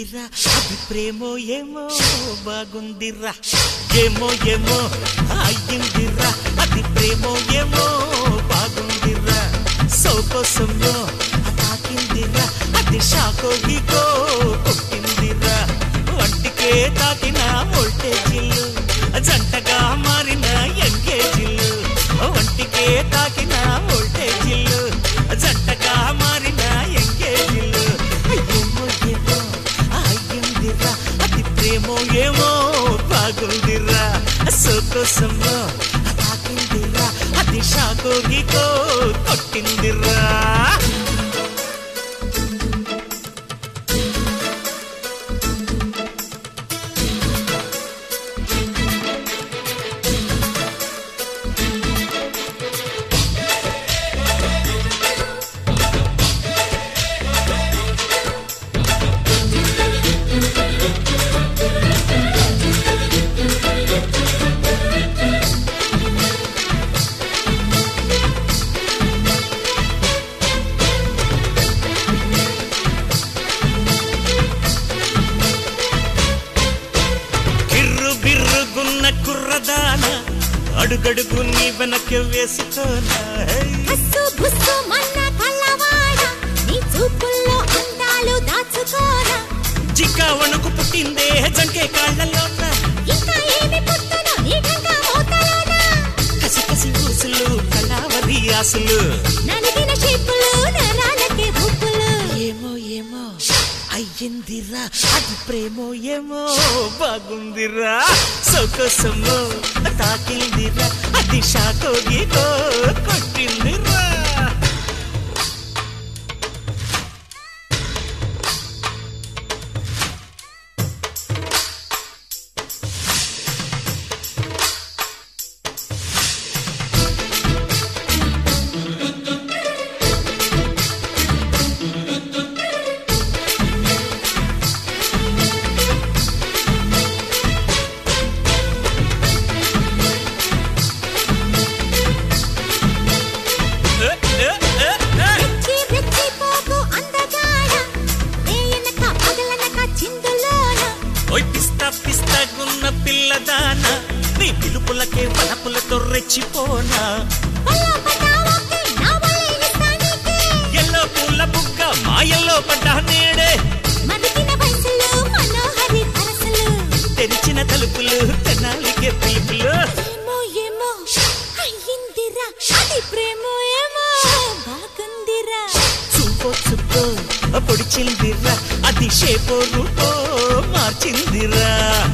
అయ్యిందిరా అది ప్రేమో ఏమో బాగుందిరా ఏమో ఏమో అయ్యిందిరా అది ప్రేమో ఏమో బాగుందిరా సోకోసంలో తాకిందిరా అది షాకో గీకో కొట్టిందిరా వంటికే తాకిన వోల్టేజీలు జంటగా మారిన ఎంగేజీలు వంటికే తాకిన వోల్టేజీలు జంటగా మారిన ఎంగేజీలు ఏమో ఏమో అయ్యిందిరా అది ప్రేమో ఏమో బాగుందిరా సోకోసంలో తాకిందిరా అది షాకో గీకో కొట్టిందిరా కిర్రు బిర్రుగున్న కుర్రదాన అడుగడుగు నీ వెనక్కి వేసుకోనా హై. హస్సు బుస్సు మన్న కళ్ళవాడ నీ చూపుల్లో అందాలు దాచుకోనా జిక్కా వణుకు పుట్టిందే జంకే కాళ్ళలోన ఇంకా ఏమి పుట్టను నీ గంగ మోతలోనా కసి కసి ఊసులు కళావరి ఆశలు నలిగిన షేపులు నరాలకే భూపులు ఏమో ఏమో అయ్యిందిరా అది ప్రేమో ఏమో బాగుందిరా సొకసమో తాకిందిరా అది షాకో గీకో కొట్టిందిరా ఏ, ఏ, ఏ, ఏ. రెచ్చి రెచ్చిపోకు అందగాడ నేయనక పగలనక చిందులోన ఓయ్ పిస్తా పిస్తాగున్న పిల్లదాన నీ పిలుపులకే వలపులతో రెచ్చిపోనా వల్ల పడ్డావొకే నా వల్లే ఇస్తానీకే ఎల్లో పూల బుగ్గ మాయల్లో పడ్డా నేడే మరిగిన వయసులో మనోహరి అరసలు తెరిచిన తలుపులు తెనాలికే పిలుపులు ఏమో ఏమో అయ్యిందిరా అది ప్రేమో ఏమో బాగుందిరా చూపో చూపో పొడిచిందిరా అది షేపో రూపో మార్చిందిరా